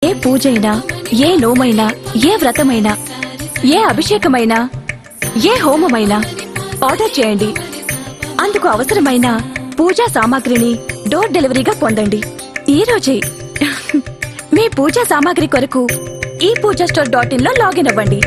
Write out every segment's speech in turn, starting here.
ఏ పూజైనా ఏ నోమైనా ఏ వ్రతమైనా ఏ అభిషేకమైనా ఏ హోమమైనా ఆర్డర్ చేయండి అందుకు అవసరమైన పూజా సామాగ్రిని డోర్ డెలివరీగా పొందండి ఈ రోజే మీ పూజా సామాగ్రి కొరకు ఈ పూజా స్టోర్ డాట్ ఇన్ లో లాగిన్ అవ్వండి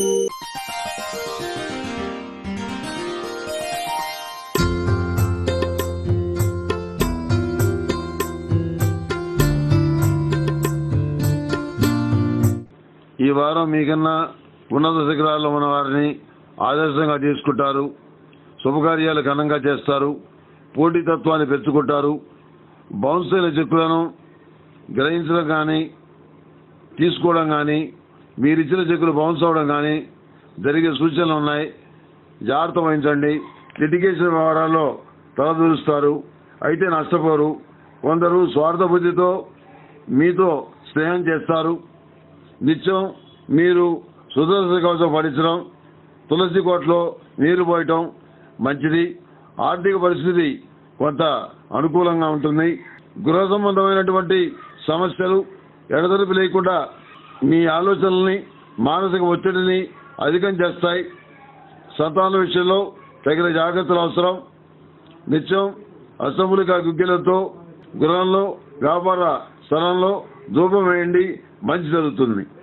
ఈ వారం మీకన్నా ఉన్నత శిఖరాల్లో ఉన్న వారిని ఆదర్శంగా తీసుకుంటారు శుభకార్యాలు ఘనంగా చేస్తారు పోటీతత్వాన్ని పెంచుకుంటారు బౌన్స్ అయిన చెక్కులను గ్రహించడం కానీ తీసుకోవడం కానీ మీరిచ్చిన చెక్కులు బౌన్స్ అవడం కానీ జరిగే సూచనలు ఉన్నాయి జాగ్రత్త వహించండి లిటిగేషన్ వ్యవహారాల్లో తలదూరుస్తారు అయితే నష్టపోరు కొందరు స్వార్థ బుద్ధితో మీతో స్నేహం చేస్తారు నిత్యం మీరు సుదర్శన కవచం పఠించడం తులసి కోటలో నీరు పోయటం మంచిది ఆర్థిక పరిస్థితి కొంత అనుకూలంగా ఉంటుంది గృహ సంబంధమైనటువంటి సమస్యలు ఎడతెరిపి లేకుండా మీ ఆలోచనల్ని మానసిక ఒత్తిడిని అధికం చేస్తాయి సంతాన విషయంలో తగిన జాగ్రత్తలు అవసరం నిత్యం అసెంబ్లీగా గుగ్గిలతో గృహంలో వ్యాపార స్థలంలో ధూపం వేయండి మంచి జరుగుతుంది